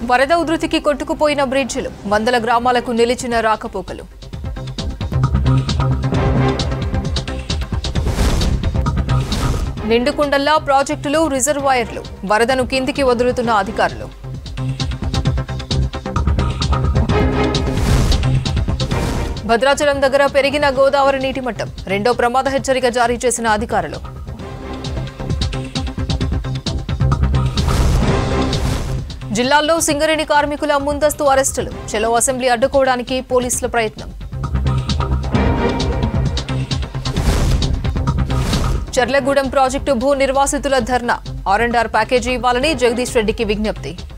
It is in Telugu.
వరద ఉధృతికి కొట్టుకుపోయిన బ్రిడ్జిలు వందల గ్రామాలకు నిలిచిన రాకపోకలు నిండుకుండల్లా ప్రాజెక్టులు రిజర్వాయర్లు వరదను కిందికి వదులుతున్న అధికారులు భద్రాచలం దగ్గర పెరిగిన గోదావరి నీటి మట్టం రెండో ప్రమాద హెచ్చరిక జారీ చేసిన అధికారులు జిల్లాల్లో సింగరేణి కార్మికుల ముందస్తు అరెస్టులు చెలో అసెంబ్లీ అడ్డుకోవడానికి పోలీసుల ప్రయత్నం చర్లగూడెం ప్రాజెక్టు భూ నిర్వాసితుల dharna R and R package ఇవ్వాలని జగదీష్ రెడ్డికి విజ్ఞప్తి